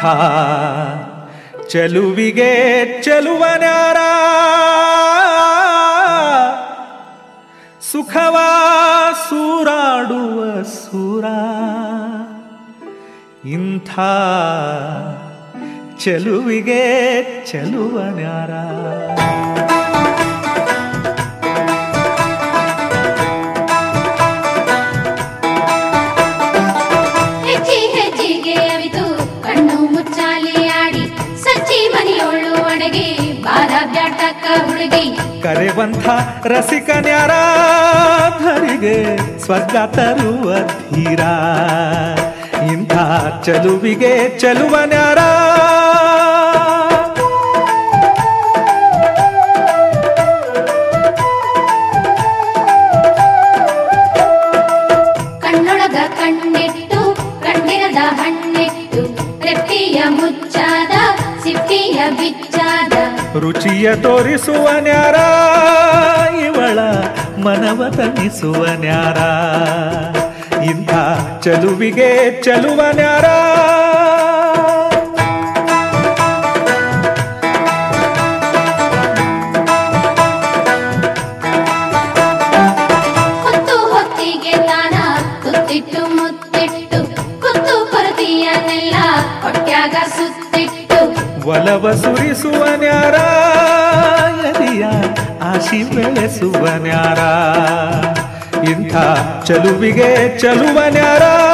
ಇಂಥ ಚೆಲುವಿಗೆ ಚೆಲುವನ್ಯಾರ ಸುಖವ ಸೂರಾಡುವ ಸೂರ ಇಂಥ ಚೆಲುವಿಗೆ ಚೆಲುವನ್ಯಾರ ಹೆಜ್ಜೆ ಹೆಜ್ಜೆಗೆ ಅವಿತು ಕಣ್ಣು ಮುಚ್ಚಾಲಿ ಆಡಿ ಸಚ್ಚಿ ಮನೆಯೊಳ್ಳು ಅಡಗಿ ಬಾರ ಬ್ಯಾಟಕ್ಕ ಹುಡುಗಿ ಕರೆವಂಥ ರಸಿಕನ್ಯಾರ ಧರಿಗೆ ಸ್ವರ್ಗ ತರುವ ಧೀರ ಇಂಥ ಚಲುವಿಗೆ ಚಲುವನ್ಯಾರ ಕಣ್ಣೊಳಗ ಕಣ್ಣಿಟ್ಟು ಕಣ್ಣಿರದ ಹಣ್ಣಿಟ್ಟು ರೆಪ್ಪಿಯ ಮುಚ್ಚಾದ ಸಿಪ್ಪಿಯ ಬಿಚ್ಚಾದ ರುಚಿಯ ತೋರಿಸುವನ್ಯಾರ ಇವಳ ಮನವ ತಣಿಸುವನ್ಯಾರ ಇಂಥ ಚಲುವಿಗೆ ಚಲುವನ್ಯಾರ ಹೊತ್ತು ಹೊತ್ತಿಗೆ ತಾನ ತುತ್ತಿಟ್ಟು ಮುತ್ತಿಟ್ಟು ಕುತ್ತು ಕೊರತಿಯನ್ನೆಲ್ಲ ಹೊಟ್ಯಾಗ ಸುತ್ತಿಟ್ಟು ಒಲವ ಸುರಿಸುವನ್ಯಾರ ಎದೆಯ ಆಶಿ ಬೆಳೆಸುವನ್ಯಾರ ಇಂಥ ಚಲುವಿಗೆ ಚಲುವನ್ಯಾರ